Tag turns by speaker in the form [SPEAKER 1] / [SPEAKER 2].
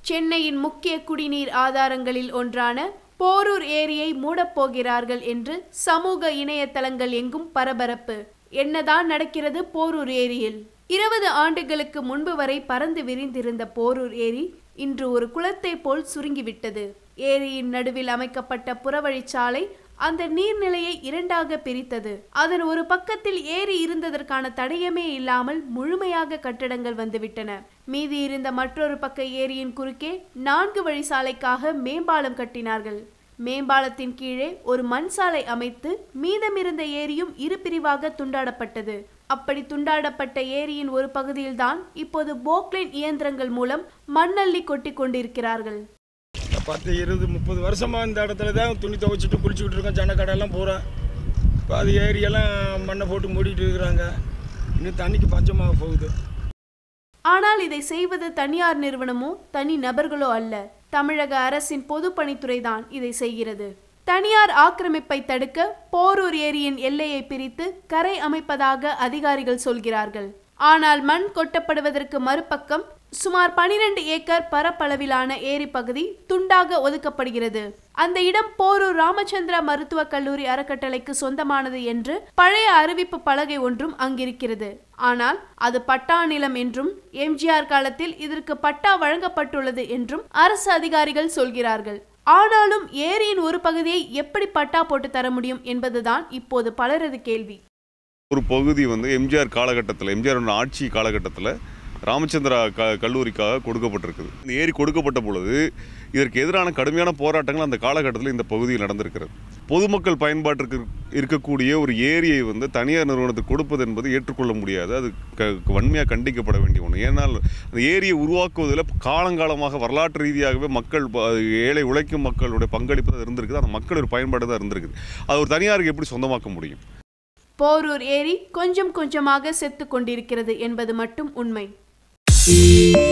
[SPEAKER 1] சென்னையின் முக்கிய குடிநீர் ஆதாரங்களில் ஒன்றான போரூர் ஏரியை மூடப்போகிறார்கள் என்று சமூக இணையதளங்கள் எங்கும் பரபரப்பு என்னதான் நடக்கிறது போரூர் ஏரியில் இருபது ஆண்டுகளுக்கு முன்பு வரை பறந்து விரிந்திருந்த போரூர் ஏரி இன்று ஒரு குளத்தை போல் சுருங்கிவிட்டது ஏரியின் நடுவில் அமைக்கப்பட்ட புறவழிச்சாலை அந்த நீர்நிலையை இரண்டாக பிரித்தது அதன் ஒரு பக்கத்தில் ஏரி இருந்ததற்கான தடயமே இல்லாமல் முழுமையாக கட்டடங்கள் வந்துவிட்டன மீதி இருந்த மற்றொரு பக்க ஏரியின் குறுக்கே நான்கு வழி சாலைக்காக மேம்பாலம் கட்டினார்கள் மேம்பாலத்தின் கீழே ஒரு மண் சாலை அமைத்து மீதமிருந்த ஏரியும் இரு பிரிவாக துண்டாடப்பட்டது அப்படி துண்டாடப்பட்ட ஏரியின் ஒரு பகுதியில்தான் இப்போது போக்லைன் இயந்திரங்கள் மூலம் மண்ணள்ளி கொட்டி கொண்டிருக்கிறார்கள்
[SPEAKER 2] பத்து இருபது முப்பது வருஷமாக இந்த இடத்துல தான் துணி துவைச்சிட்டு குளிச்சுக்கிட்டு இருக்கோம் ஜன கடையெல்லாம் பூரா இப்போ அது ஏரியெல்லாம் மண்ணை போட்டு மூடிட்டு இருக்கிறாங்க இன்னும் தண்ணிக்கு பஞ்சமாக போகுது
[SPEAKER 1] ஆனால் இதை செய்வது தனியார் நிறுவனமோ தனி நபர்களோ அல்ல தமிழக அரசின் பொதுப்பணித்துறை தான் இதை செய்கிறது தனியார் ஆக்கிரமிப்பை தடுக்க போரூர் ஏரியின் எல்லையை பிரித்து கரை அமைப்பதாக அதிகாரிகள் சொல்கிறார்கள் ஆனால் மண் கொட்டப்படுவதற்கு மறுபக்கம் சுமார் பனிரெண்டு ஏக்கர் பரப்பளவிலான ஏரி பகுதி துண்டாக ஒதுக்கப்படுகிறது அந்த இடம் போரூர் ராமச்சந்திரா மருத்துவக் கல்லூரி அறக்கட்டளைக்கு சொந்தமானது என்று பழைய அறிவிப்பு பலகை ஒன்றும் அங்கிருக்கிறது ஆனால் அது பட்டா நிலம் என்றும் எம்ஜிஆர் காலத்தில் இதற்கு பட்டா வழங்கப்பட்டுள்ளது என்றும் அரசு அதிகாரிகள் சொல்கிறார்கள் ஆனாலும் ஏரியின் ஒரு பகுதியை எப்படி பட்டா போட்டு தர முடியும் என்பதுதான் இப்போது பலரது கேள்வி
[SPEAKER 3] ஒரு பகுதி வந்து எம்ஜிஆர் காலகட்டத்தில் எம்ஜிஆர் ஆட்சி காலகட்டத்தில் ராமச்சந்திரா க கல்லூரிக்காக கொடுக்கப்பட்டிருக்குது இந்த ஏரி கொடுக்கப்பட்ட பொழுது இதற்கு எதிரான கடுமையான போராட்டங்கள் அந்த காலகட்டத்தில் இந்த பகுதியில் நடந்திருக்கிறது பொதுமக்கள் பயன்பாட்டிற்கு இருக்கக்கூடிய ஒரு ஏரியை வந்து தனியார் நிறுவனத்துக்கு கொடுப்பது என்பது ஏற்றுக்கொள்ள முடியாது அது க வன்மையாக கண்டிக்கப்பட வேண்டிய ஒன்று ஏன்னால் அந்த ஏரியை உருவாக்குவதில் காலங்காலமாக வரலாற்று ரீதியாகவே மக்கள் ப- ஏழை உழைக்கும் மக்களுடைய பங்களிப்பு தான் இருந்திருக்குது அந்த மக்கள் ஒரு பயன்பாடு தான் இருந்திருக்குது அது ஒரு தனியாருக்கு எப்படி சொந்தமாக்க முடியும்
[SPEAKER 1] போரூர் ஏரி கொஞ்சம் கொஞ்சமாக செத்து கொண்டிருக்கிறது என்பது மட்டும் உண்மை